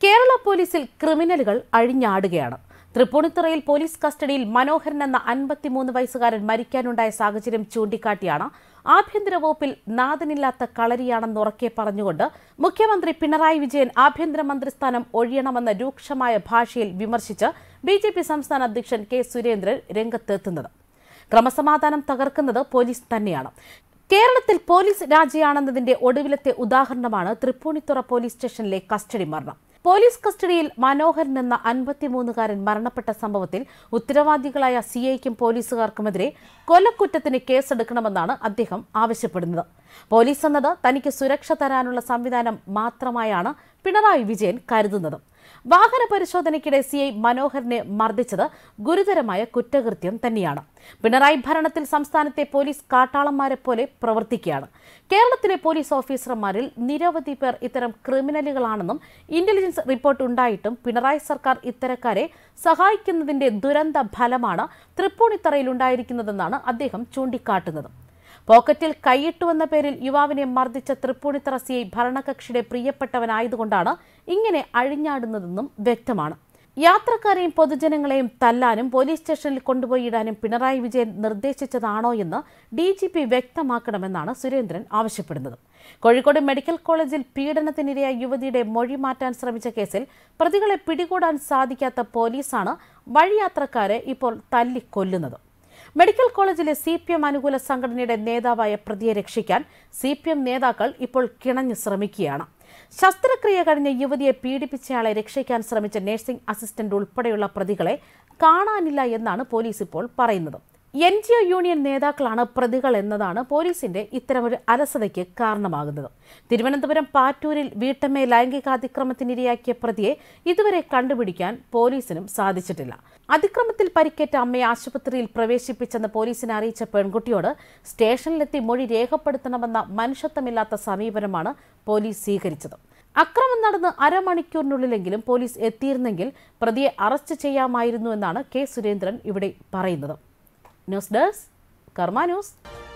കേരള പോലീസിൽ ക്രിമിനലുകൾ അഴിഞ്ഞാടുകയാണ് തൃപ്പൂണിത്തുറയിൽ പോലീസ് കസ്റ്റഡിയിൽ മനോഹരൻ എന്ന അൻപത്തിമൂന്ന് വയസ്സുകാരൻ മരിക്കാനുണ്ടായ സാഹചര്യം ചൂണ്ടിക്കാട്ടിയാണ് ആഭ്യന്തര വകുപ്പിൽ നാഥനില്ലാത്ത കളരിയാണെന്ന് ഉറക്കെ പറഞ്ഞുകൊണ്ട് മുഖ്യമന്ത്രി പിണറായി വിജയൻ ആഭ്യന്തരമന്ത്രി സ്ഥാനം ഒഴിയണമെന്ന രൂക്ഷമായ ഭാഷയിൽ വിമർശിച്ച് ബി ജെ പി സംസ്ഥാന അധ്യക്ഷൻ കെ സുരേന്ദ്രൻ രംഗത്തെത്തുന്നത് ക്രമസമാധാനം തകർക്കുന്നത് പോലീസ് തന്നെയാണ് കേരളത്തിൽ പോലീസ് രാജ്യമാണെന്നതിന്റെ ഒടുവിലത്തെ ഉദാഹരണമാണ് തൃപ്പൂണിത്തുറ പോലീസ് സ്റ്റേഷനിലെ കസ്റ്റഡി മരണം പോലീസ് കസ്റ്റഡിയിൽ മനോഹരൻ എന്ന അൻപത്തിമൂന്നുകാരൻ മരണപ്പെട്ട സംഭവത്തിൽ ഉത്തരവാദികളായ സി ഐക്കും പോലീസുകാർക്കുമെതിരെ കൊലക്കുറ്റത്തിന് കേസെടുക്കണമെന്നാണ് അദ്ദേഹം ആവശ്യപ്പെടുന്നത് പോലീസ് എന്നത് തനിക്ക് സുരക്ഷ തരാനുള്ള സംവിധാനം മാത്രമായാണ് പിണറായി വിജയൻ കരുതുന്നത് വാഹന പരിശോധനയ്ക്കിടെ സി ഐ മനോഹരനെ മർദ്ദിച്ചത് ഗുരുതരമായ കുറ്റകൃത്യം തന്നെയാണ് പിണറായി ഭരണത്തിൽ സംസ്ഥാനത്തെ പോലീസ് കാട്ടാളന്മാരെ പോലെ പ്രവർത്തിക്കുകയാണ് കേരളത്തിലെ പോലീസ് ഓഫീസർമാരിൽ നിരവധി പേർ ഇത്തരം ക്രിമിനലുകളാണെന്നും ഇന്റലിജൻസ് റിപ്പോർട്ട് ഉണ്ടായിട്ടും പിണറായി സർക്കാർ ഇത്തരക്കാരെ സഹായിക്കുന്നതിന്റെ ദുരന്ത ഫലമാണ് തൃപ്പൂണിത്തറയിൽ ഉണ്ടായിരിക്കുന്നതെന്നാണ് അദ്ദേഹം ചൂണ്ടിക്കാട്ടുന്നത് പോക്കറ്റിൽ കൈയിട്ടുവെന്ന പേരിൽ യുവാവിനെ മർദ്ദിച്ച തൃപ്പൂണിത്തറ സി ഐ ഭരണകക്ഷിയുടെ പ്രിയപ്പെട്ടവനായതുകൊണ്ടാണ് ഇങ്ങനെ അഴിഞ്ഞാടുന്നതെന്നും വ്യക്തമാണ് യാത്രക്കാരെയും പൊതുജനങ്ങളെയും തല്ലാനും പോലീസ് സ്റ്റേഷനിൽ കൊണ്ടുപോയി ഇടാനും പിണറായി വിജയൻ നിർദ്ദേശിച്ചതാണോ എന്ന് ഡി ജി പി വ്യക്തമാക്കണമെന്നാണ് സുരേന്ദ്രൻ ആവശ്യപ്പെടുന്നത് കോഴിക്കോട് മെഡിക്കൽ കോളേജിൽ പീഡനത്തിനിരയായ യുവതിയുടെ മൊഴി മാറ്റാൻ ശ്രമിച്ച കേസിൽ പ്രതികളെ പിടികൂടാൻ സാധിക്കാത്ത പോലീസാണ് വഴിയാത്രക്കാരെ ഇപ്പോൾ തല്ലിക്കൊല്ലുന്നത് മെഡിക്കൽ കോളേജിലെ സി പി എം അനുകൂല സംഘടനയുടെ നേതാവായ പ്രതിയെ രക്ഷിക്കാൻ സി പി എം നേതാക്കൾ ഇപ്പോൾ കിണഞ്ഞു ശ്രമിക്കുകയാണ് ശസ്ത്രക്രിയ കഴിഞ്ഞ യുവതിയെ പീഡിപ്പിച്ചയാളെ രക്ഷിക്കാൻ ശ്രമിച്ച നഴ്സിംഗ് അസിസ്റ്റന്റ് ഉൾപ്പെടെയുള്ള പ്രതികളെ കാണാനില്ല എന്നാണ് പോലീസ് ഇപ്പോൾ പറയുന്നത് എൻ ജി ഒ യൂണിയൻ നേതാക്കളാണ് പ്രതികൾ എന്നതാണ് പോലീസിന്റെ ഇത്തരമൊരു അലസതയ്ക്ക് കാരണമാകുന്നത് തിരുവനന്തപുരം പാറ്റൂരിൽ വീട്ടമ്മയെ ലൈംഗികാതിക്രമത്തിനിരയാക്കിയ പ്രതിയെ ഇതുവരെ കണ്ടുപിടിക്കാൻ പോലീസിനും സാധിച്ചിട്ടില്ല അതിക്രമത്തിൽ പരിക്കേറ്റ അമ്മയെ ആശുപത്രിയിൽ പ്രവേശിപ്പിച്ചെന്ന് പോലീസിനെ അറിയിച്ച പെൺകുട്ടിയോട് സ്റ്റേഷനിലെത്തി മൊഴി രേഖപ്പെടുത്തണമെന്ന മനുഷ്യത്വമില്ലാത്ത സമീപനമാണ് പോലീസ് സ്വീകരിച്ചത് അക്രമം നടന്ന് അരമണിക്കൂറിനുള്ളിലെങ്കിലും പോലീസ് എത്തിയിരുന്നെങ്കിൽ പ്രതിയെ അറസ്റ്റ് ചെയ്യാമായിരുന്നു എന്നാണ് കെ സുരേന്ദ്രൻ ഇവിടെ പറയുന്നത് ന്യൂസ് ഡെസ്ക് കർമ്മ ന്യൂസ്